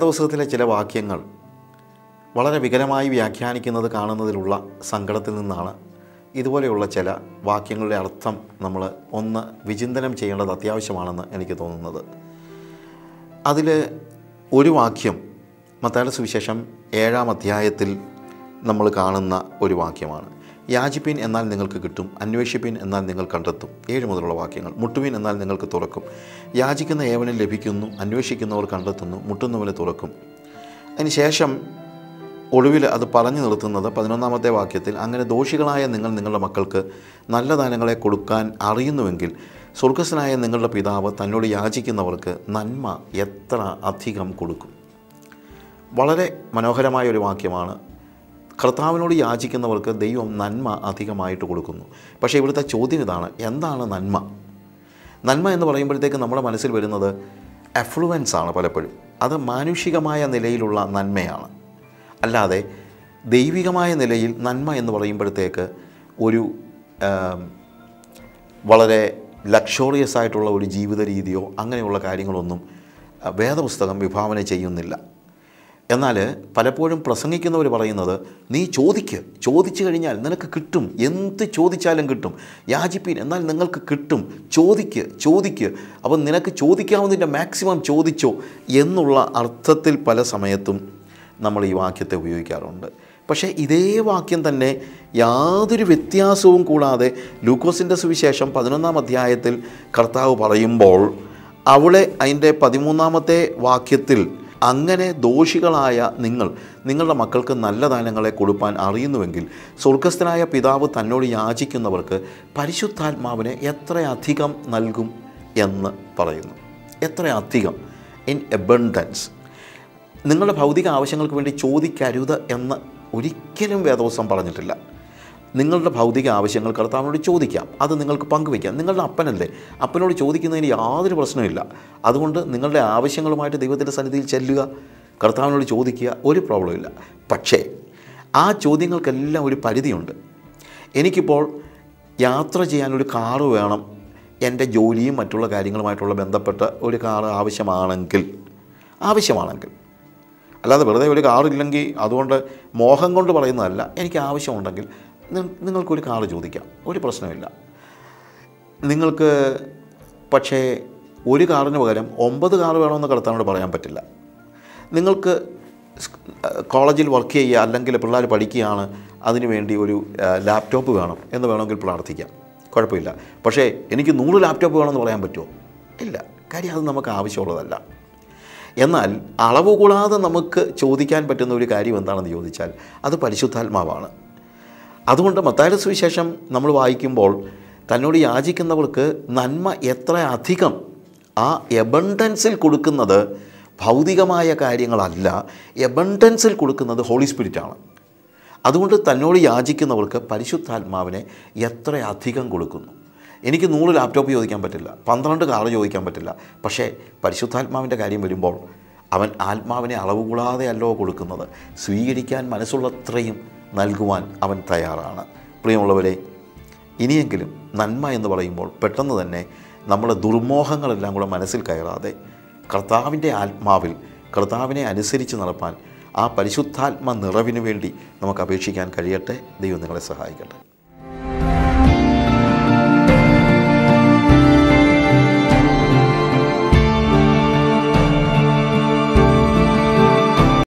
വേദപുസ്തകത്തിലെ ചില വാക്യങ്ങൾ വളരെ വികലമായി വ്യാഖ്യാനിക്കുന്നത് കാണുന്നതിലുള്ള സങ്കടത്തിൽ നിന്നാണ് ഇതുപോലെയുള്ള ചില വാക്യങ്ങളുടെ അർത്ഥം നമ്മൾ ഒന്ന് വിചിന്തനം ചെയ്യേണ്ടത് അത്യാവശ്യമാണെന്ന് എനിക്ക് തോന്നുന്നത് അതിൽ ഒരു വാക്യം മത്തായുടെ സുവിശേഷം ഏഴാം അധ്യായത്തിൽ നമ്മൾ കാണുന്ന ഒരു വാക്യമാണ് യാചിപ്പിൻ എന്നാൽ നിങ്ങൾക്ക് കിട്ടും അന്വേഷിപ്പിൻ എന്നാൽ നിങ്ങൾ കണ്ടെത്തും ഏഴ് മുതലുള്ള വാക്യങ്ങൾ മുട്ടുവിൻ എന്നാൽ നിങ്ങൾക്ക് തുറക്കും യാചിക്കുന്ന ഏവനും ലഭിക്കുന്നു അന്വേഷിക്കുന്നവർ കണ്ടെത്തുന്നു മുട്ടുന്നവന് തുറക്കും അതിനുശേഷം ഒടുവിൽ അത് പറഞ്ഞു നിർത്തുന്നത് പതിനൊന്നാമത്തെ വാക്യത്തിൽ അങ്ങനെ ദോഷികളായ നിങ്ങൾ നിങ്ങളുടെ മക്കൾക്ക് നല്ല ദാനങ്ങളെ കൊടുക്കാൻ അറിയുന്നുവെങ്കിൽ സ്വർഗസ്വനായ നിങ്ങളുടെ പിതാവ് തന്നോട് യാചിക്കുന്നവർക്ക് നന്മ എത്ര അധികം കൊടുക്കും വളരെ മനോഹരമായ ഒരു വാക്യമാണ് കർത്താവിനോട് യാചിക്കുന്നവർക്ക് ദൈവം നന്മ അധികമായിട്ട് കൊടുക്കുന്നു പക്ഷേ ഇവിടുത്തെ ചോദ്യം ഇതാണ് എന്താണ് നന്മ നന്മ എന്ന് പറയുമ്പോഴത്തേക്ക് നമ്മുടെ മനസ്സിൽ വരുന്നത് എഫ്ലുവൻസ് ആണ് പലപ്പോഴും അത് മാനുഷികമായ നിലയിലുള്ള നന്മയാണ് അല്ലാതെ ദൈവികമായ നിലയിൽ നന്മ എന്ന് പറയുമ്പോഴത്തേക്ക് ഒരു ആം, വളരെ ലക്ഷോറിയസ് ആയിട്ടുള്ള ഒരു ജീവിത രീതിയോ അങ്ങനെയുള്ള കാര്യങ്ങളൊന്നും ആ, വേദപുസ്തകം വിഭാവന ചെയ്യുന്നില്ല എന്നാൽ പലപ്പോഴും പ്രസംഗിക്കുന്നവർ പറയുന്നത് നീ ചോദിക്ക് ചോദിച്ചു കഴിഞ്ഞാൽ നിനക്ക് കിട്ടും എന്ത് ചോദിച്ചാലും കിട്ടും യാചിപ്പീൻ എന്നാൽ നിങ്ങൾക്ക് കിട്ടും ചോദിക്ക് ചോദിക്ക് അപ്പം നിനക്ക് ചോദിക്കാവുന്നതിൻ്റെ മാക്സിമം ചോദിച്ചോ എന്നുള്ള അർത്ഥത്തിൽ പല സമയത്തും നമ്മൾ ഈ വാക്യത്തെ ഉപയോഗിക്കാറുണ്ട് പക്ഷേ ഇതേ വാക്യം തന്നെ യാതൊരു വ്യത്യാസവും കൂടാതെ ലൂക്കോസിൻ്റെ സുവിശേഷം പതിനൊന്നാം അധ്യായത്തിൽ കർത്താവ് പറയുമ്പോൾ അവിടെ അതിൻ്റെ പതിമൂന്നാമത്തെ വാക്യത്തിൽ അങ്ങനെ ദോഷികളായ നിങ്ങൾ നിങ്ങളുടെ മക്കൾക്ക് നല്ല ദാനങ്ങളെ കൊടുപ്പാൻ അറിയുന്നുവെങ്കിൽ സ്വർഗസ്ഥനായ പിതാവ് തന്നോട് യാചിക്കുന്നവർക്ക് പരിശുദ്ധാത്മാവിനെ എത്രയധികം നൽകും എന്ന് പറയുന്നു എത്രയധികം ഇൻ എബണ്ടൻസ് നിങ്ങളുടെ ഭൗതിക ആവശ്യങ്ങൾക്ക് വേണ്ടി ചോദിക്കരുത് എന്ന് ഒരിക്കലും വേദവസം പറഞ്ഞിട്ടില്ല നിങ്ങളുടെ ഭൗതിക ആവശ്യങ്ങൾ കർത്താവിനോട് ചോദിക്കാം അത് നിങ്ങൾക്ക് പങ്കുവയ്ക്കാം നിങ്ങളുടെ അപ്പനല്ലേ അപ്പനോട് ചോദിക്കുന്നതിന് യാതൊരു പ്രശ്നമില്ല അതുകൊണ്ട് നിങ്ങളുടെ ആവശ്യങ്ങളുമായിട്ട് ദൈവത്തിൻ്റെ സന്നിധിയിൽ ചെല്ലുക കർത്താവിനോട് ചോദിക്കുക ഒരു പ്രോബ്ലം ഇല്ല പക്ഷേ ആ ചോദ്യങ്ങൾക്കെല്ലാം ഒരു പരിധിയുണ്ട് എനിക്കിപ്പോൾ യാത്ര ചെയ്യാനൊരു കാറ് വേണം എൻ്റെ ജോലിയും മറ്റുള്ള കാര്യങ്ങളുമായിട്ടുള്ള ബന്ധപ്പെട്ട ഒരു കാറ് ആവശ്യമാണെങ്കിൽ ആവശ്യമാണെങ്കിൽ അല്ലാതെ വെറുതെ ഒരു കാറില്ലെങ്കിൽ അതുകൊണ്ട് മോഹം കൊണ്ട് പറയുന്നതല്ല എനിക്ക് ആവശ്യമുണ്ടെങ്കിൽ നി- നിങ്ങൾക്കൊരു കാറ് ചോദിക്കാം ഒരു പ്രശ്നമില്ല നിങ്ങൾക്ക് പക്ഷേ ഒരു കാറിന് പകരം ഒമ്പത് കാറ് വേണമെന്ന് കടത്താനോട് പറയാൻ പറ്റില്ല നിങ്ങൾക്ക് സ്- കോളേജിൽ വർക്ക് ചെയ്യുക അല്ലെങ്കിൽ പിള്ളേർ പഠിക്കുകയാണ് അതിനു വേണ്ടി ഒരു ആ, ലാപ്ടോപ്പ് വേണം എന്ന് വേണമെങ്കിൽ പ്രാർത്ഥിക്കാം കുഴപ്പമില്ല പക്ഷേ എനിക്ക് നൂറ് ലാപ്ടോപ്പ് വേണമെന്ന് പറയാൻ പറ്റുമോ ഇല്ല കാര്യം അത് നമുക്ക് ആവശ്യമുള്ളതല്ല എന്നാൽ അളവ് കൂടാതെ നമുക്ക് ചോദിക്കാൻ പറ്റുന്ന ഒരു കാര്യം എന്താണെന്ന് ചോദിച്ചാൽ അത് പരിശുദ്ധാത്മാവാണ് അതുകൊണ്ട് മത്തായുടെ സുവിശേഷം നമ്മൾ വായിക്കുമ്പോൾ തന്നോട് യാചിക്കുന്നവർക്ക് നന്മ എത്ര അധികം ആ എബണ്ടൻസിൽ കൊടുക്കുന്നത് ഭൗതികമായ കാര്യങ്ങളല്ല എബണ്ടൻസിൽ കൊടുക്കുന്നത് ഹോളി സ്പിരിറ്റാണ് അതുകൊണ്ട് തന്നോട് യാചിക്കുന്നവർക്ക് പരിശുദ്ധാത്മാവിനെ എത്ര അധികം കൊടുക്കുന്നു എനിക്ക് നൂറ് ലാപ്ടോപ്പ് ചോദിക്കാൻ പറ്റില്ല പന്ത്രണ്ട് കാറ് ചോദിക്കാൻ പറ്റില്ല പക്ഷേ പരിശുദ്ധാത്മാവിൻ്റെ കാര്യം വരുമ്പോൾ അവൻ ആത്മാവിനെ അളവ് കൂടാതെ അല്ലോ കൊടുക്കുന്നത് സ്വീകരിക്കാൻ മനസ്സുള്ളത്രയും നൽകുവാൻ അവൻ തയ്യാറാണ് പ്രിയമുള്ളവരെ ഇനിയെങ്കിലും നന്മ എന്ന് പറയുമ്പോൾ പെട്ടെന്ന് തന്നെ നമ്മുടെ ദുർമോഹങ്ങളെല്ലാം കൂടെ മനസ്സിൽ കയറാതെ കർത്താവിൻ്റെ ആത്മാവിൽ കർത്താവിനെ അനുസരിച്ച് നടപ്പാൻ ആ പരിശുദ്ധാത്മ നിറവിന് വേണ്ടി നമുക്ക് അപേക്ഷിക്കാൻ കഴിയട്ടെ ദൈവം നിങ്ങളെ സഹായിക്കട്ടെ